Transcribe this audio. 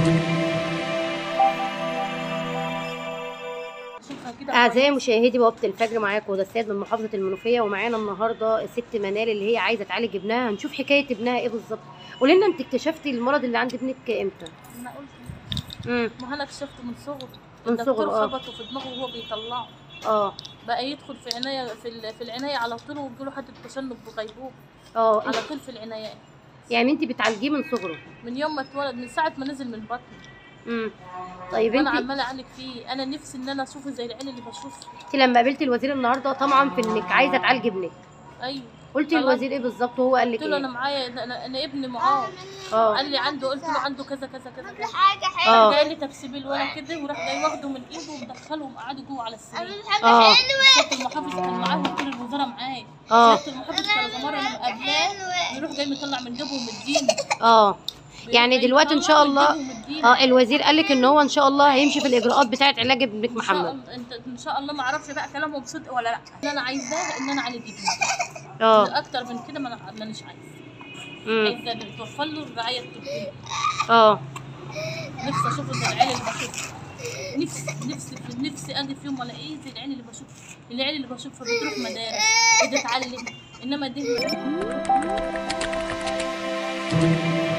شوفها كده اعزائي مشاهدي بوابه الفجر معاكم وده السيد من محافظه المنوفيه ومعانا النهارده الست منال اللي هي عايزه تعالج ابنها هنشوف حكايه ابنها ايه بالظبط قولي لنا انت اكتشفتي المرض اللي عند ابنك امتى انا قلت امم ما انا اكتشفته من صغره من الدكتور صغره، آه. خبطه في دماغه وهو بيطلعه اه بقى يدخل في عنايه في ال- في العنايه على طول ويجيله حد تشنج بغيبوبه اه على طول في العنايات يعني انت بتعالجيه من صغره من يوم ما اتولد من ساعه ما نزل من بطني امم طيب وانا انت عماله اعالج فيه انا نفسي ان انا اشوفه زي العين اللي بشوفه انت لما قابلتي الوزير النهارده طبعا في انك عايزه تعالجي ابنك ايوه قلتي طلعت. للوزير ايه بالظبط وهو قال لك قلت له انا ايه معايا انا, أنا, أنا ابني معاه اه قال لي عنده قلت له عنده كذا كذا كذا كذا اه جاي لي تكسبيل ولا كده وراح جاي واخده من ايده ومدخلهم قعدوا جوه على السرير اه سياده المحافظ كان معاه وكيل الوزاره معاه اه سياده المحافظ كان زماره انا مقابلاه يروح جاي مطلع من جيبه ومديني اه يعني جاي دلوقتي ان مطلع شاء من الله جيبه ومديني. اه الوزير قال لك ان هو ان شاء الله هيمشي في الاجراءات بتاعه علاج ابنك ان شاء محمد الله انت ان شاء الله ما اعرفش بقى كلامهم صدق ولا لا اللي انا عايزاه ان انا اعالج ابني اه اكتر من كده ما انا مانيش عايزه امم عايزه توفر له الرعايه الطبيه اه نفسي اشوفه زي العيال اللي بشوفها نفسي نفسي نفسي اجي في يوم الاقيه زي العيال اللي بشوفها العيال اللي بشوفها بتروح مدارس بتتعلم انما دي